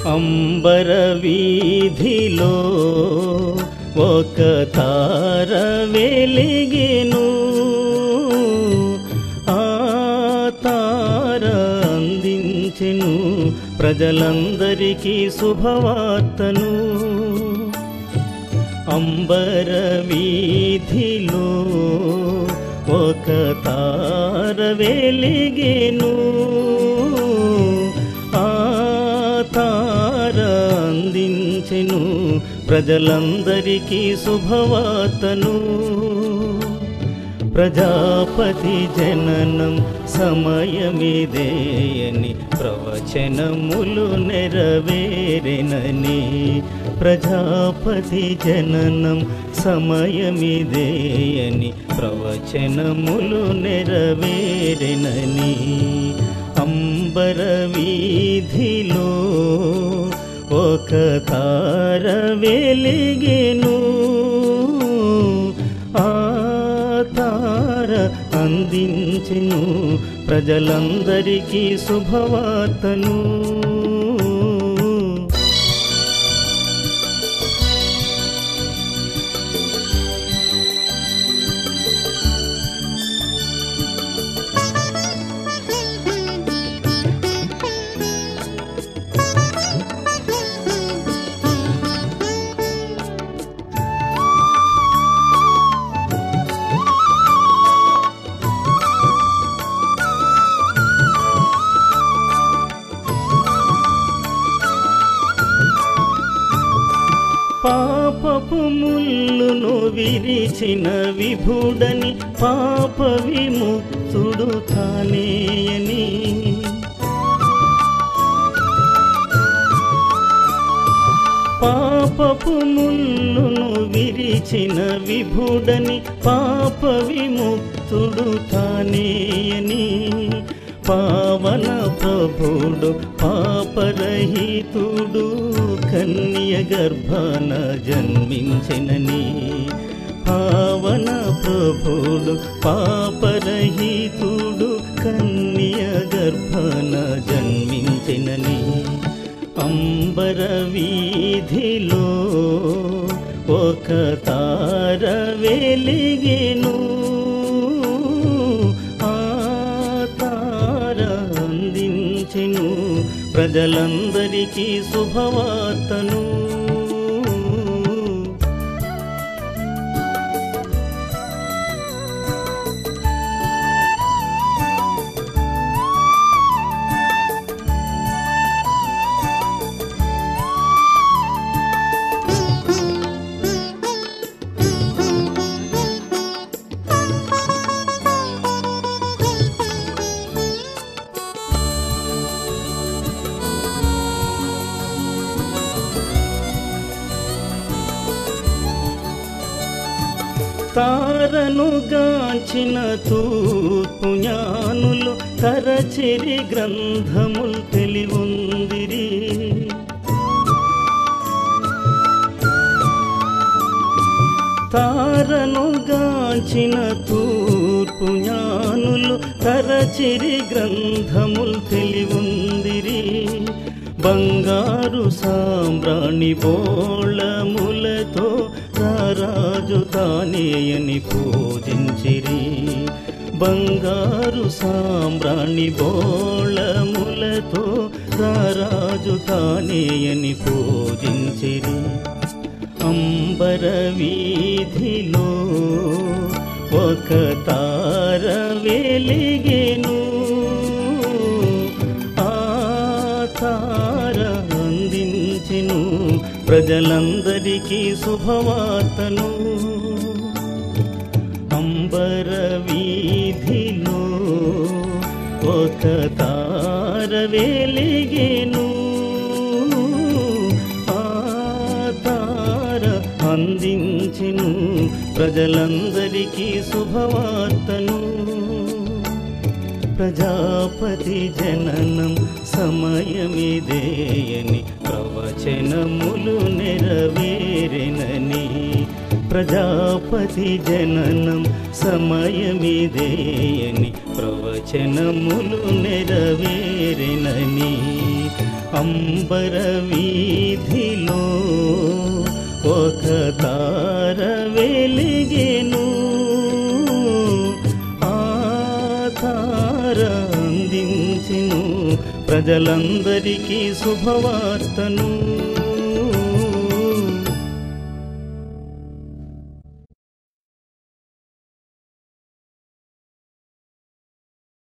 అంబర వీధిలో ఒక తార వెలిగెను ఆ తార అందించెను ప్రజలందరికీ శుభవార్తను అంబర వీధిలో ఒక తార వెలిగెను ఆ తార అందించెను ప్రజలందరికీ శుభవార్తను ప్రజాపతి జననం సమయమిదేయని ప్రవచనములు నెరవేరెనని ప్రజాపతి జననం సమయమిదేయని ప్రవచనములు నెరవేరెనని అంబర వీధిలో ఒక తార వెలిగెను ఆ తార అందించెను ప్రజలందరికీ శుభవార్తను పాపపు ముల్లును విరిచిన విభుడని పాప విముక్తుడు తానేయని పాపపు ముల్లును విరిచిన విభుడని పాప విముక్తుడు తానేయని పావన ప్రభుడు పాపరహితుడు కన్య గర్భాన జన్మించినని పావన ప్రభుడు పాపరహితుడు కన్య గర్భాన జన్మించినని అంబర వీధిలో ఒక తార వెలిగెను ఆ తార అందించెను ప్రజలందరికీ శుభవార్తను తారను గాంచిన తూర్పు జ్ఞానులు తరచిరి గ్రంథములు తెలివుందిరి తారను గాంచిన తూర్పు జ్ఞానులు తరచిరి గ్రంథములు తెలివుందిరి బంగారు సాంబ్రాణి బోళములతో రారాజు తానేయని పూజించిరి బంగారు సాంబ్రాణి బోళములతో రారాజు తానేయని పూజించిరి అంబర వీధిలో ఒక తార వెలిగెను ఆ తార అందించెను ప్రజలందరికీ శుభవార్తను అంబర వీధిలో ఒక తార వెలిగెను ఆ తార అందించెను ప్రజలందరికీ శుభవార్తను ప్రజాపతి జననం సమయమిదేయని ప్రవచనములు నెరవేరెనని ప్రజాపతి జననం సమయమిదేయని ప్రవచనములు నెరవేరెనని అంబర వీధిలో ఒక తార వెలిగెను ఆ తార అందించెను ప్రజలందరికీ శుభవార్తను